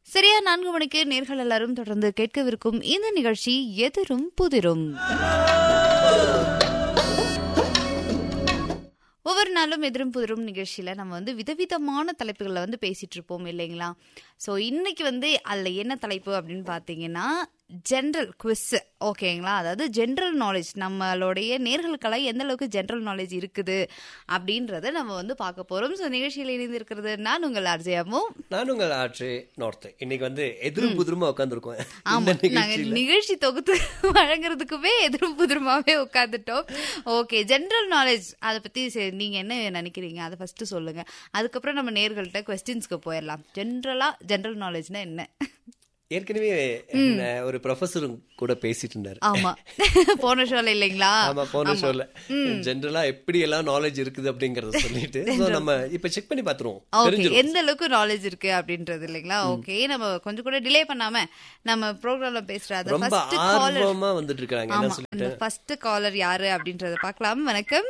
சரியா நான்கு மணிக்கு நேர்கள் எல்லாரும் தொடர்ந்து கேட்கவிருக்கும் இந்த நிகழ்ச்சி எதிரும் புதிரும் ஒவ்வொரு நாளும் எதிரும் புதிரும் நிகழ்ச்சியில நம்ம வந்து விதவிதமான தலைப்புகளை வந்து பேசிட்டு இருப்போம் இல்லைங்களா ஸோ இன்னைக்கு வந்து அதில் என்ன தலைப்பு அப்படின்னு பார்த்தீங்கன்னா ஜென்ரல் குவிஸ் ஓகேங்களா அதாவது ஜென்ரல் நாலேஜ் நம்மளுடைய நேர்களுக்கெல்லாம் எந்த அளவுக்கு ஜென்ரல் நாலேஜ் இருக்குது அப்படின்றத நம்ம வந்து பார்க்க போறோம் ஸோ நிகழ்ச்சியில் இணைந்து இருக்கிறது நான் உங்கள் அர்ஜயாமும் நான் உங்கள் ஆட்சி நார்த் இன்னைக்கு வந்து எதிரும் புதிருமா உட்காந்துருக்கோம் ஆமா நாங்க நிகழ்ச்சி தொகுத்து வழங்குறதுக்குமே எதிரும் புதிருமாவே உட்காந்துட்டோம் ஓகே ஜென்ரல் நாலேஜ் அதை பத்தி சரி, நீங்க என்ன நினைக்கிறீங்க அதை ஃபர்ஸ்ட் சொல்லுங்க அதுக்கப்புறம் நம்ம நேர்கள்ட்ட கொஸ்டின்ஸ்க்கு போயிடலாம் ஜென்ரலா ஜென்ரல் நாலேஜ்னா என்ன ஏற்கனவே என்ன ஒரு ப்ரொஃபஸர் கூட பேசிட்டு இருந்தாரு ஆமா போன ஷோல இல்லைங்களா ஆமா போன ஷோல ஜென்ரலா எப்படி எல்லாம் நாலேஜ் இருக்குது அப்படிங்கறத சொல்லிட்டு So, நம்ம இப்ப செக் பண்ணி பாத்துருவோம் ஓகே எந்த அளவுக்கு நாலேஜ் இருக்கு அப்படின்றது இல்லைங்களா ஓகே நம்ம கொஞ்சம் கூட டிலே பண்ணாம நம்ம ப்ரோக்ராம்ல பேசுற ரொம்ப ஃபர்ஸ்ட் காலர் ஆர்வமா வந்துட்டு இருக்காங்க என்ன ஆமா சொல்லி அந்த ஃபர்ஸ்ட் காலர் யாரு அப்படின்றத பார்க்கலாம் வணக்கம்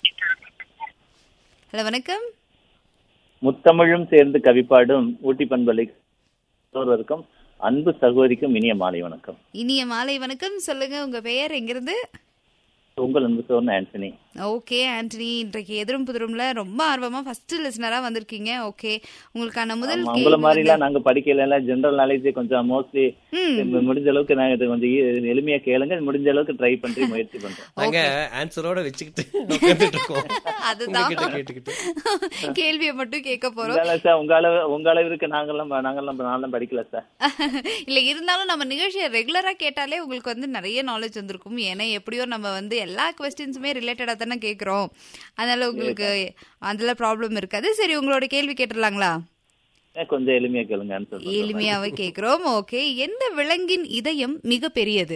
ஹலோ வணக்கம் முத்தமிழும் சேர்ந்து கவிப்பாடும் ஊட்டி பண்பலை ஒருவருக்கும் அன்பு சகோதரிக்கும் இனிய மாலை வணக்கம் இனிய மாலை வணக்கம் சொல்லுங்க உங்க பெயர் எங்கிருந்து உங்கள் அன்பு சோர்ன ஆண்டனி ஓகே ஆண்டனி இன்றைக்கு எதிரும் புதிரும்ல ரொம்ப ஆர்வமா ஃபர்ஸ்ட் லிசனரா வந்திருக்கீங்க ஓகே உங்களுக்கான முதல் ஆமா, கேள்வி உங்களை மாதிரி வந்து- எல்லாம் நாங்க படிக்கல எல்லாம் ஜெனரல் நாலேஜ் கொஞ்சம் மோஸ்ட்லி ம் முடிஞ்ச அளவுக்கு நாங்க இது கொஞ்சம் ஈ- எளிமையா கேளுங்க முடிஞ்ச அளவுக்கு ட்ரை பண்ணி முயற்சி பண்றோம் நாங்க ஆன்சரோட வச்சுக்கிட்டு உட்கார்ந்துட்டு இருக்கோம் அதுதான் உங்ககிட்ட கேட்டுக்கிட்டு கேள்வியை மட்டும் கேட்க போறோம் உங்களால சார் உங்க அளவு உங்க அளவிற்கு நாங்கெல்லாம் நாங்கெல்லாம் நான்லாம் படிக்கல சார் இல்ல இருந்தாலும் நம்ம நிகழ்ச்சியை ரெகுலரா கேட்டாலே உங்களுக்கு வந்து நிறைய நாலேஜ் வந்திருக்கும் ஏன்னா எப்படியோ நம்ம வந்து எல்லா கொஸ்டின்ஸுமே ரிலேட்டடா தானே கேக்குறோம் அதனால உங்களுக்கு அதுல ப்ராப்ளம் இருக்காது சரி உங்களோட கேள்வி கேட்டுடலாங்களா ஏன் கொஞ்சம் எளிமையா கேளுங்க ஆன்சர் எளிமையாவே கேக்குறோம் ஓகே எந்த விலங்கின் இதயம் மிக பெரியது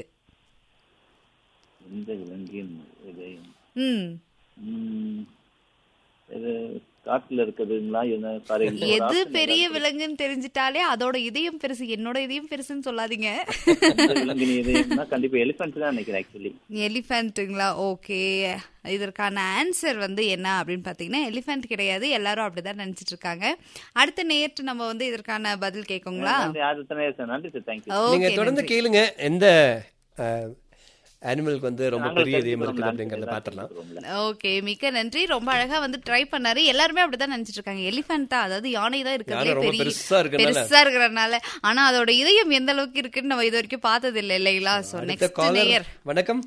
இந்த விலங்கின் இதயம் ம் ம், இது காட்டுல இருக்குதுங்களா என்ன சாரி எது பெரிய விலங்குன்னு தெரிஞ்சிட்டாலே அதோட இதயம் பெருசு என்னோட இதயம் பெருசுன்னு சொல்லாதீங்க விலங்கின் இதயம்னா கண்டிப்பா எலிஃபென்ட் தான் நினைக்கிறேன் ஆக்சுவலி எலிஃபென்ட்டுங்களா ஓகே இதற்கான ஆன்சர் வந்து என்ன அப்படின்னு பார்த்தீங்கன்னா எலிஃபென்ட் கிடையாது எல்லாரும் அப்படிதான் நினைச்சிட்டு இருக்காங்க அடுத்த நேற்று நம்ம வந்து இதற்கான பதில் கேட்குங்களா அது தானே சார் நன்றி சார் தேங்க்யூ நீங்க ஓகே தொடர்ந்து கேளுங்க எந்த அனிமலுக்கு வந்து ரொம்ப பெரிய இதயம் இருக்குது அப்படிங்கறத பாத்திரலாம் ஓகே மிக்க நன்றி ரொம்ப அழகா வந்து ட்ரை பண்ணாரு எல்லாருமே அப்படிதான் நினைச்சிட்டு இருக்காங்க எலிஃபென்ட் தான் அதாவது யானை தான் யானை இருக்கிறதுலே ரொம்ப பெரிய பெருசா இருக்கறனால. பெருசா இருக்கிறதுனால ஆனா அதோட இதயம் எந்த அளவுக்கு இருக்குன்னு நம்ம இது வரைக்கும் பார்த்தது இல்லை இல்லைங்களா சோ அடுத்த நெக்ஸ்ட் காலர் நேயர் வணக்கம்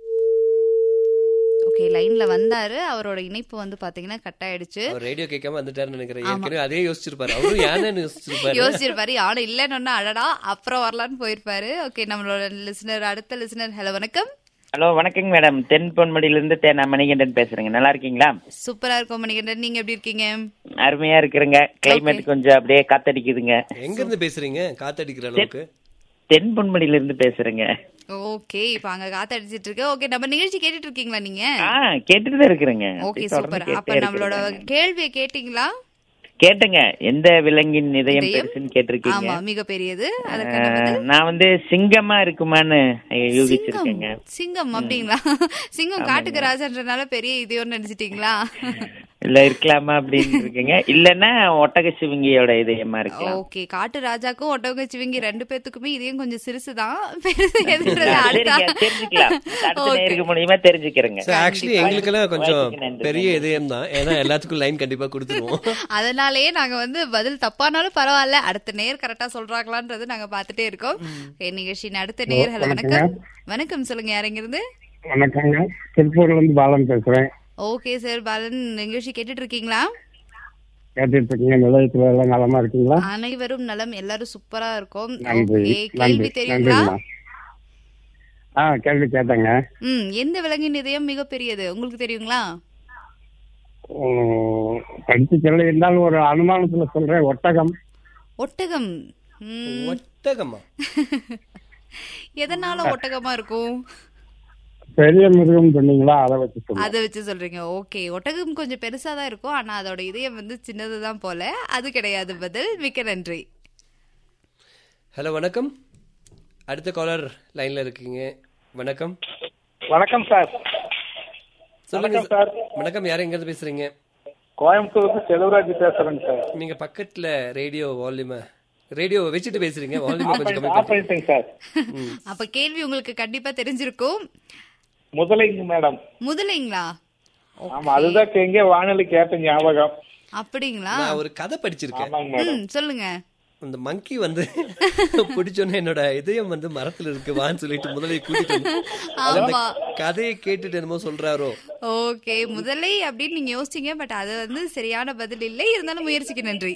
ஓகே லைன்ல வந்தாரு அவரோட இணைப்பு வந்து பாத்தீங்கன்னா கட் ஆயிடுச்சு அவர் ரேடியோ கேட்காம வந்துட்டாருன்னு நினைக்கிறேன் ஏற்கனவே அதே யோசிச்சிருப்பாரு அவரும் யானைன்னு யோசிச்சிருப்பாரு யோசிச்சிருப்பாரு யானை இல்லைன்னு அடடா அப்புறம் வரலான்னு போயிருப்பாரு ஓகே நம்மளோட லிசனர் அடுத்த லிசனர் ஹலோ வணக்கம் ஹலோ வணக்கங்க மேடம் தென் பொன்மடியிலிருந்து தேனா மணிகண்டன் பேசுறேங்க நல்லா இருக்கீங்களா சூப்பரா இருக்கும் மணிகண்டன் நீங்க எப்படி இருக்கீங்க அருமையா இருக்கிறேங்க கிளைமேட் கொஞ்சம் அப்படியே காத்தடிக்குதுங்க எங்க இருந்து பேசுறீங்க காத்தடிக்கிற அளவுக்கு தென் பொன்மடியிலிருந்து பேசுறேங்க ஓகே இப்ப அங்க காத்தடிச்சிட்டு இருக்கு ஓகே நம்ம நிகழ்ச்சி கேட்டுட்டு இருக்கீங்களா நீங்க ஆ கேட்டுட்டு தான் இருக்கிறேங்க ஓகே அப்படியே தொடர்ந்து சூப்பர் அப்ப கேட்டுட்டே நம்மளோட இருக்கிறேங்க. கேள்வியை கேட்டீங்களா கேட்டேங்க எந்த விலங்கின் இதயம் இதயம்? பெருசுன்னு கேட்டிருக்கீங்க ஆமா மிக பெரியது அதுக்கான ஆ, பதில் நான் வந்து சிங்கமா இருக்குமான்னு யூகிச்சிருக்கேங்க சிங்கம் சிங்கம் அப்படிங்களா சிங்கம் காட்டுக்கு ராஜான்றனால பெரிய இதயோன்னு நினைச்சிட்டீங்களா இல்ல இருக்கலாமா அப்படின்னு இருக்கீங்க இல்லன்னா ஒட்டக சிவிங்கியோட இதயமா இருக்கலாம் ஓகே காட்டு ராஜாக்கும் ஒட்டக சிவிங்கி ரெண்டு பேத்துக்குமே இதையும் கொஞ்சம் சிறுசுதான் பெருசு எதுன்றது சரிங்க அடுத்த தெரிஞ்சுக்கலாம் அடுத்த Okay. நேருக்கு மூலியமா தெரிஞ்சுக்கிறேங்க சார் ஆக்சுவலி எங்களுக்கு எல்லாம் கொஞ்சம் வாய்ப்புக்கு நன்றி. பெரிய இதயம் தான் ஏன்னா எல்லாத்துக்கும் லைன் கண்டிப்பா கொடுத்துருவோம் அதனாலயே நாங்க வந்து பதில் தப்பானாலும் பரவாயில்ல அடுத்த நேர் கரெக்டா சொல்றாங்களான்றது நாங்க பாத்துட்டே இருக்கோம் Okay, நிகழ்ச்சியின் அடுத்த நேர் ஹலோ வணக்கம் வணக்கம் சொல்லுங்க யாருங்கிருந்து வணக்கங்க திருப்பூர்ல இருந்து பாலன் பேசுறேன் ஓகே சார் பாலன் நிகழ்ச்சி கேட்டுட்டு இருக்கீங்களா கேட்டுட்டு இருக்கீங்க நிலையத்துல எல்லாம் நலமா இருக்கீங்களா அனைவரும் நலம் எல்லாரும் சூப்பரா இருக்கும் நன்றி ஓகே கேள்வி நன்றி தெரியுங்களா நன்றிம்மா ஆ கேள்வி கேட்டேங்க ம் எந்த விலங்கின் இதயம் மிகப்பெரியது உங்களுக்கு தெரியுங்களா உம், படிச்சு சொல்ல இருந்தாலும் ஒரு அனுமானத்துல சொல்றேன் ஒட்டகம் ஒட்டகம் ம், ஒட்டகமா எதனால ஒட்டகமா இருக்கும் பெரிய மிருகம் சொன்னீங்களா அதை வச்சு சொல்லுங்க அதை வச்சு சொல்றீங்க ஓகே ஒட்டகம் கொஞ்சம் பெருசா தான் இருக்கும் ஆனா அதோட இதயம் வந்து சின்னதுதான் போல அது கிடையாது பதில் மிக்க நன்றி ஹலோ வணக்கம் அடுத்த காலர் லைன்ல இருக்கீங்க வணக்கம் வணக்கம் சார் சொல்லுங்க வணக்கம் சார். வணக்கம் யார் எங்க இருந்து பேசுறீங்க கோயம்புத்தூர்ல செல்வராஜ் பேசுறேங்க சார் நீங்க பக்கத்துல ரேடியோ வால்யூம ரேடியோ வச்சுட்டு பேசுறீங்க வால்யூம் ஆஃப் கொஞ்சம் பண்ணிட்டு- கம்மி ஆஃப் பண்ணிட்டேங்க சார் அப்ப கேள்வி உங்களுக்கு கண்டிப்பா தெரிஞ்சிருக்கும் முதலைங்க மேடம் முதலைங்களா ஆமா அதுதான் எங்கே வானொலி கேட்ட ஞாபகம் அப்படிங்களா நான் ஒரு கதை படிச்சிருக்கேன் ஆமாங்க மேடம் ம் சொல்லுங்க அந்த மங்கி வந்து பிடிச்சோன்னே என்னோட இதயம் வந்து மரத்துல இருக்கு வான்னு சொல்லிட்டு முதலையை கூட்டிட்டு வந்து அந்த ஆமா கதையை கேட்டுட்டு என்னமோ சொல்றாரோ ஓகே முதலை அப்படின்னு நீங்க யோசிச்சீங்க பட் அது வந்து சரியான பதில் இல்லை இருந்தாலும் முயற்சிக்கு நன்றி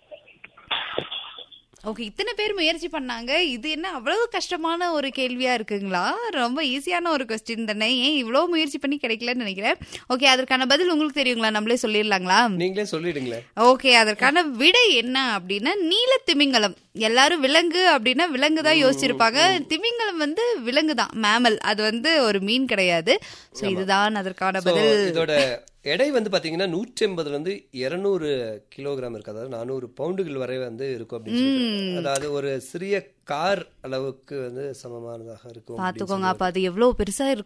ஓகே இத்தனை பேர் முயற்சி பண்ணாங்க இது என்ன அவ்வளவு கஷ்டமான ஒரு கேள்வியா இருக்குங்களா ரொம்ப ஈஸியான ஒரு கொஸ்டின் தானே ஏன் இவ்வளவு முயற்சி பண்ணி கிடைக்கலன்னு நினைக்கிறேன் ஓகே அதற்கான பதில் உங்களுக்கு தெரியுங்களா நம்மளே சொல்லிடலாங்களா நீங்களே சொல்லிடுங்களேன் ஓகே அதற்கான விடை என்ன அப்படின்னா நீல திமிங்கலம் எல்லாரும் விலங்கு அப்படின்னா விலங்கு தான் யோசிச்சிருப்பாங்க திமிங்கலம் வந்து விலங்கு தான் மேமல் அது வந்து ஒரு மீன் கிடையாது சோ இதுதான் அதற்கான So, பதில் இதோட எடை வந்து பாத்தீங்கன்னா நூற்றி எண்பதுல இருந்து இருநூறு கிலோகிராம் இருக்கு அதாவது நானூறு பவுண்டுகள் வரை வந்து இருக்கும் அப்படின்னு சொல்லிட்டு அதாவது ஒரு சிறிய கார் அளவுக்கு வந்து சமமானதாக இருக்கும் அப்படின்னு பாத்துக்கோங்க அப்ப அது எவ்வளவு பெருசா இருக்கும்